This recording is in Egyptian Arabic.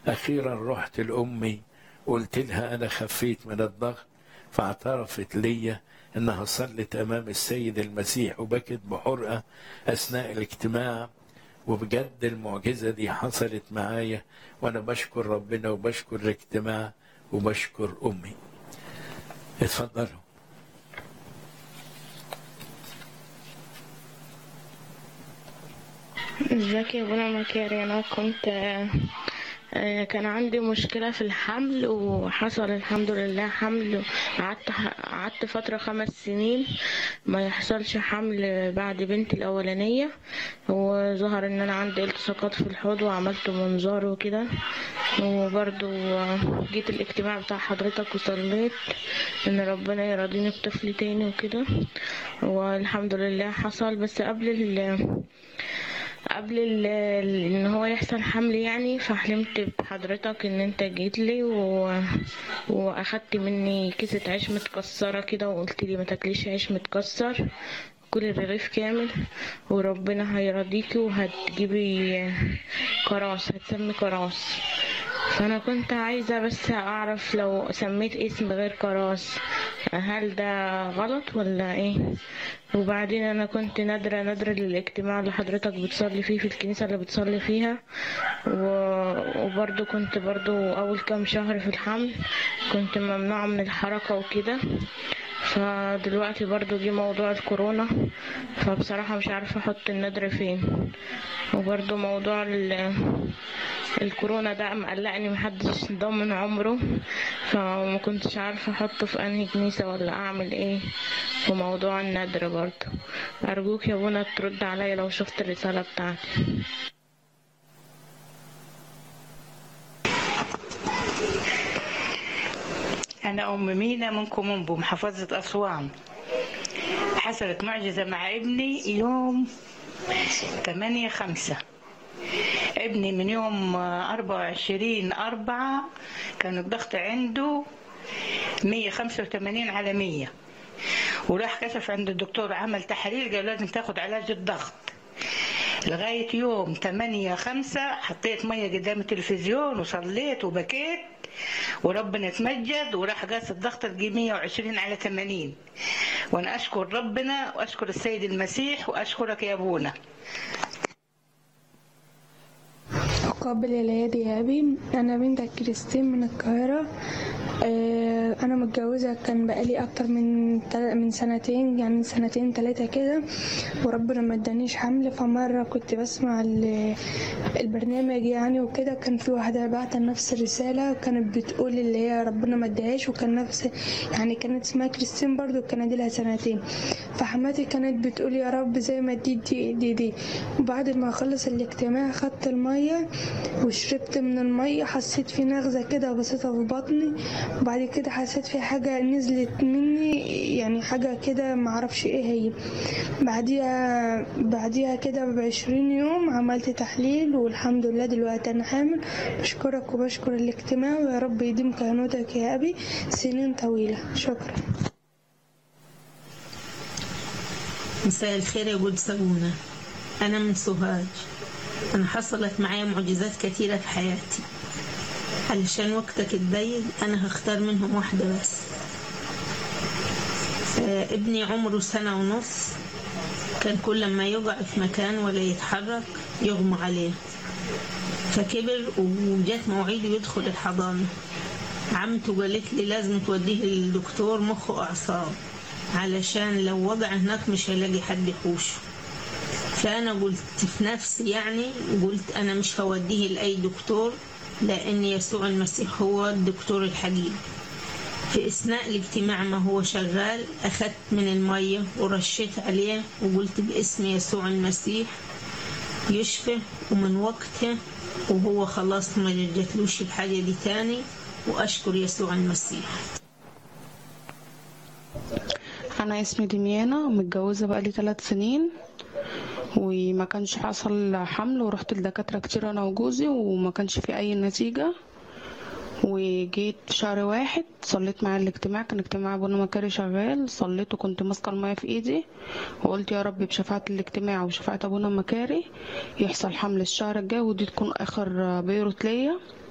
أخيرا رحت لأمي قلت لها أنا خفيت من الضغط فاعترفت لي إنها صلت أمام السيد المسيح وبكت بحرقة أثناء الاجتماع وبجد المعجزة دي حصلت معايا وأنا بشكر ربنا وبشكر الاجتماع وبشكر أمي اتفضلوا ازيك يا بونا مكاري انا كنت آه، آه، كان عندي مشكلة في الحمل وحصل الحمد لله حمل قعدت قعدت فترة خمس سنين ما يحصلش حمل بعد بنتي الأولانية وظهر إن أنا عندي التصاقات في الحوض وعملت منظار وكده وبرضو آه، جيت الاجتماع بتاع حضرتك وصليت إن ربنا يرضيني بطفل تاني وكده والحمد لله حصل بس قبل ال قبل ال- ال- ان هو يحصل حمل يعني فحلمت بحضرتك ان انت جيت لي و... واخدت مني كيسة عيش متكسرة كده وقلت لي ما تاكليش عيش متكسر كل الرغيف كامل وربنا هيرضيكي وهتجيبي كراس هتسمي كراس فانا كنت عايزة بس اعرف لو سميت اسم غير كراس هل ده غلط ولا ايه وبعدين انا كنت نادرة نادرة للاجتماع اللي حضرتك بتصلي فيه في الكنيسة اللي بتصلي فيها و... وبرضو كنت برضو اول كام شهر في الحمل كنت ممنوعة من الحركة وكده فدلوقتي برضو جه موضوع الكورونا فبصراحة مش عارفة احط النادرة فين وبرضو موضوع ال... الكورونا ده مقلقني محدش ضامن عمره فما كنتش عارفة احطه في انهي كنيسة ولا اعمل ايه في موضوع النذر برضه ارجوك يا بونا ترد عليا لو شفت الرسالة بتاعتي أنا أم مينا من كومومبو محافظة أسوان حصلت معجزة مع ابني يوم 8 خمسة ابني من يوم أربعة وعشرين أربعة كان الضغط عنده مية خمسة وثمانين على مية وراح كشف عند الدكتور عمل تحاليل قال لازم تاخد علاج الضغط لغاية يوم 8 خمسة حطيت مية قدام التلفزيون وصليت وبكيت وربنا اتمجد وراح قاس الضغط لقي 120 على 80 وانا اشكر ربنا واشكر السيد المسيح واشكرك يا ابونا أقابل العيادة يا أبي أنا بنت كريستين من القاهرة آه، أنا متجوزة كان بقالي أكتر من تل- من سنتين يعني من سنتين تلاتة كده وربنا ما ادانيش حمل فمرة كنت بسمع ال- البرنامج يعني وكده كان في واحدة بعت نفس الرسالة كانت بتقول اللي هي ربنا ما اداهاش وكان نفس يعني كانت اسمها كريستين برضو كان دي لها سنتين فحماتي كانت بتقول يا رب زي ما دي دي دي, دي. وبعد ما خلص الاجتماع خدت المية وشربت من المية حسيت في نغزة كده بسيطة في بطني وبعد كده حسيت في حاجة نزلت مني يعني حاجة كده معرفش ايه هي بعديها بعديها كده بعشرين يوم عملت تحليل والحمد لله دلوقتي أنا حامل بشكرك وبشكر الاجتماع ويا رب يديم كهنوتك يا أبي سنين طويلة شكرا مساء الخير يا جود سلونا أنا من سوهاج أنا حصلت معايا معجزات كتيرة في حياتي علشان وقتك الضيق أنا هختار منهم واحدة بس آه، ابني عمره سنة ونص كان كل ما يقع في مكان ولا يتحرك يغمى عليه فكبر وجات موعيده يدخل الحضانة عمته قالت لي لازم توديه للدكتور مخ وأعصاب علشان لو وضع هناك مش هيلاقي حد يحوشه فأنا قلت في نفسي يعني قلت أنا مش هوديه لأي دكتور لأن يسوع المسيح هو الدكتور الحقيقي في أثناء الاجتماع ما هو شغال أخذت من المية ورشيت عليه وقلت باسم يسوع المسيح يشفى ومن وقتها وهو خلاص ما جاتلوش الحاجة دي تاني وأشكر يسوع المسيح انا اسمي دميانة متجوزة بقالي ثلاث سنين وما كانش حصل حمل ورحت لدكاترة كتير انا وجوزي وما كانش في اي نتيجة وجيت شهر واحد صليت مع الاجتماع كان اجتماع ابونا مكاري شغال صليت وكنت ماسكة المية في ايدي وقلت يا رب بشفاعة الاجتماع وشفاعة ابونا مكاري يحصل حمل الشهر الجاي ودي تكون اخر بيروت ليا